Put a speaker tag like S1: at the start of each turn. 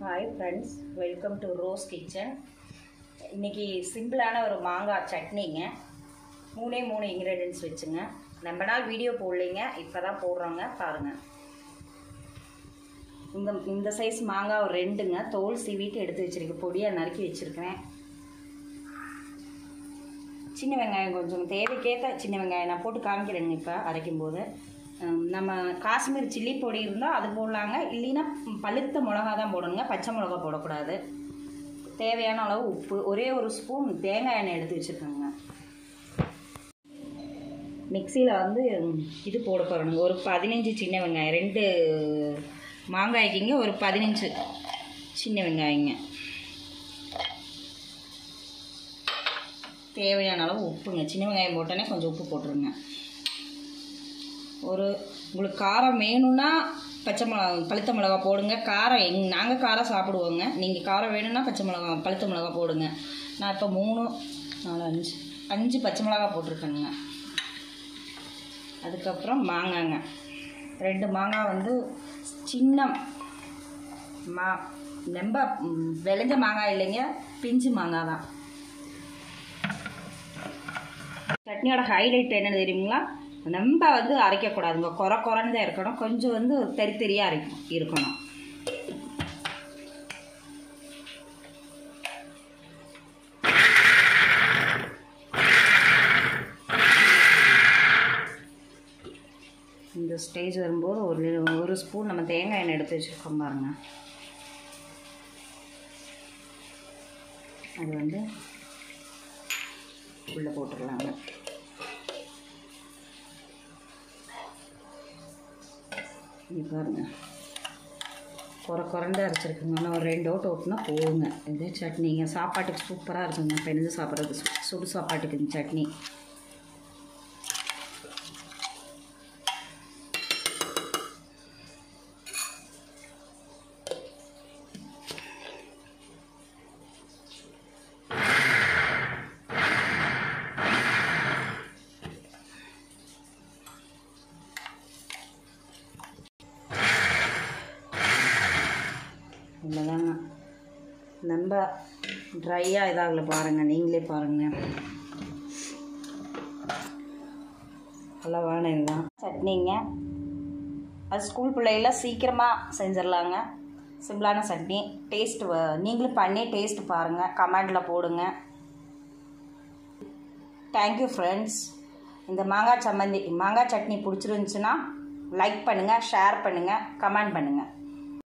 S1: hi friends welcome to Rose Kitchen இன்றைக்கி சிம்பிளான ஒரு மாங்காய் சட்னிங்க மூணே மூணு இன்க்ரீடியன்ஸ் வச்சுங்க ரொம்ப நாள் வீடியோ போடலைங்க இப்போ தான் போடுறோங்க பாருங்கள் இந்த இந்த சைஸ் மாங்காய் ஒரு ரெண்டுங்க தோல் சீவிட்டு எடுத்து வச்சுருக்கேன் பொடியாக நறுக்கி வச்சுருக்கிறேன் சின்ன வெங்காயம் கொஞ்சம் தேவைக்கேற்ற சின்ன வெங்காயம் நான் போட்டு காமிக்கிறேங்க இப்போ அரைக்கும் போது ஹம், நம்ம காஷ்மீர் சில்லி பொடி இருந்தால் அது போடலாங்க இல்லைன்னா பழுத்த மிளகா தான் போடணுங்க பச்சை மிளகா போடக்கூடாது தேவையான அளவு உப்பு ஒரே ஒரு ஸ்பூன் தேங்காய் எண்ணெய் எடுத்து வச்சுருக்கோங்க மிக்சியில் வந்து இது போட போகிறோங்க ஒரு பதினஞ்சு சின்ன வெங்காயம் ரெண்டு மாங்காய்க்குங்க ஒரு பதினஞ்சு சின்ன வெங்காயங்க தேவையான அளவு உப்புங்க சின்ன வெங்காயம் போட்டோன்னே கொஞ்சம் உப்பு போட்டுருங்க ஒரு உங்களுக்கு காரம் வேணும்னா பச்சை மிளகா பழுத்த மிளகா போடுங்க காரம் எங் நாங்கள் காரம் சாப்பிடுவோங்க நீங்கள் காரம் வேணும்னா பச்சை மிளகா பழுத்த மிளகா போடுங்க நான் இப்போ மூணு நாலு அஞ்சு அஞ்சு பச்சை மிளகா போட்டிருக்கேங்க அதுக்கப்புறம் மாங்காங்க ரெண்டு மாங்காய் வந்து சின்ன மா ரொம்ப ம், விளைஞ்ச மாங்காய் இல்லைங்க பிஞ்சு மாங்காய் தான் சட்னியோட ஹைலைட் என்னன்னு தெரியுங்களா ரொம்ப வந்து அரைக்கக்கூடாதுங்க குறை குறைன்னு தான் இருக்கணும் கொஞ்சம் வந்து தெரி தெரியாக அரைக்கும் இருக்கணும் இந்த ஸ்டேஜ் வரும்போது ஒரு ஒரு ஸ்பூன் நம்ம தேங்காய் எண்ணெய் எடுத்து வச்சுருக்கோம் பாருங்க அது வந்து உள்ளே போட்டுடலாங்க இது பாருங்க குறை குறைந்து அரைச்சிருக்குங்க ஆனால் ஒரு ரெண்டு ஓட்டு ஓட்டுனா போகுங்க இது சட்னிங்க சாப்பாட்டுக்கு சூப்பராக இருக்குங்க பெஞ்சு சாப்பிட்றதுக்கு சு- சுடு சாப்பாட்டுக்கு இந்த சட்னி இவ்வளோதாங்க ரொம்ப ட்ரையாக இதாகல பாருங்கள் நீங்களே பாருங்கள் அளவான இதுதான் சட்னிங்க அது ஸ்கூல் பிள்ளைகள சீக்கிரமாக செஞ்சிடலாங்க சிம்பிளான சட்னி டேஸ்ட் நீங்களும் பண்ணி டேஸ்ட் பாருங்கள் கமெண்டில் போடுங்க தேங்க்யூ ஃப்ரெண்ட்ஸ் இந்த மாங்காய் சம்மந்தி மாங்காய் சட்னி பிடிச்சிருந்துச்சுன்னா லைக் பண்ணுங்கள் ஷேர் பண்ணுங்கள் கமெண்ட் பண்ணுங்கள்